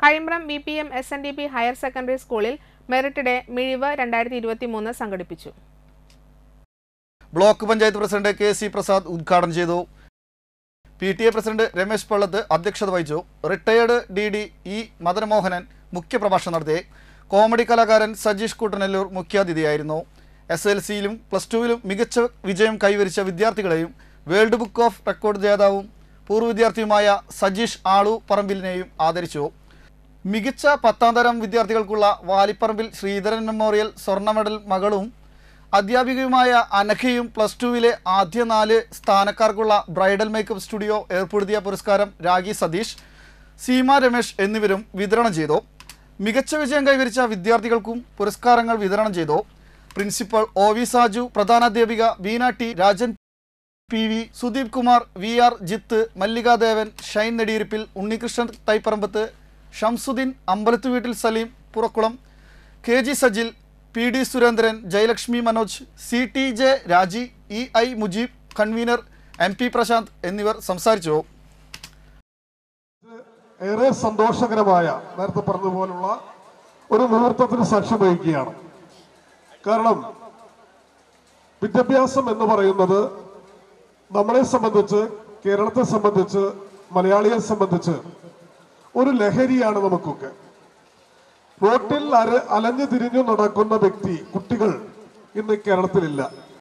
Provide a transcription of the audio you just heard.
Kazhimbram B P M S N D P higher secondary സ്കൂളിൽ merit day മിഴിവ് രണ്ടായിരത്തി ഇരുപത്തി മൂന്ന് സംഘടിപ്പിച്ചു block panchayat president K C Prasad ഉദ്ഘാടനം ചെയ്തു P T A president Ramesh Pallath അധ്യക്ഷത വഹിച്ചു retired D D E Madanamohanan മുഖ്യപ്രഭാഷണം നടത്തി കോമഡി കലാകാരൻ സജീഷ് കൂട്ടനല്ലൂർ മുഖ്യാതിഥിയായിരുന്നു എസ് എൽ സിയിലും പ്ലസ് ടുവിലും മികച്ച വിജയം കൈവരിച്ച വിദ്യാർത്ഥികളെയും വേൾഡ് ബുക്ക് ഓഫ് റെക്കോർഡ് ജേതാവും പൂർവ്വ വിദ്യാർത്ഥിയുമായ സജീഷ് ആളു പറമ്പിലിനെയും ആദരിച്ചു മികച്ച പത്താം തരം വിദ്യാർത്ഥികൾക്കുള്ള വാലിപ്പറമ്പിൽ ശ്രീധരൻ മെമ്മോറിയൽ സ്വർണ്ണ മെഡൽ മകളും അധ്യാപികയുമായ അനഘയും പ്ലസ് ടുവിലെ ആദ്യ നാല് സ്ഥാനക്കാർക്കുള്ള ബ്രൈഡൽ മേക്കപ്പ് സ്റ്റുഡിയോ ഏർപ്പെടുത്തിയ പുരസ്കാരം രാഗി സതീഷ് സീമ രമേശ് എന്നിവരും വിതരണം ചെയ്തു മികച്ച വിജയം കൈവരിച്ച വിദ്യാർത്ഥികൾക്കും പുരസ്കാരങ്ങൾ വിതരണം ചെയ്തു പ്രിൻസിപ്പൽ ഒ വി സാജു പ്രധാനാധ്യാപിക Beena T Rajan P V Sudeep Kumar V R Jith Mallikadevan Shine Nediyirippil Unnikrishnan Thaipparambath Shamsuddin Ambalathu Veettil Saleem Purakkulam K G Sajil P D Surendran Jayalakshmi Manoj C T J Raji E I Mujeeb convener M P Prashanth എന്നിവർ സംസാരിച്ചു ഏറെ സന്തോഷകരമായ നേരത്തെ പറഞ്ഞതുപോലുള്ള ഒരു മുഹൂർത്തത്തിന് സാക്ഷ്യം വഹിക്കുകയാണ് കാരണം വിദ്യാഭ്യാസം എന്ന് പറയുന്നത് നമ്മളെ സംബന്ധിച്ച് കേരളത്തെ സംബന്ധിച്ച് മലയാളിയെ സംബന്ധിച്ച് ഒരു ലഹരിയാണ് നമുക്കൊക്കെ റോട്ടിൽ അര അലഞ്ഞു തിരിഞ്ഞു നടക്കുന്ന വ്യക്തി കുട്ടികൾ ഇന്ന് കേരളത്തിലില്ല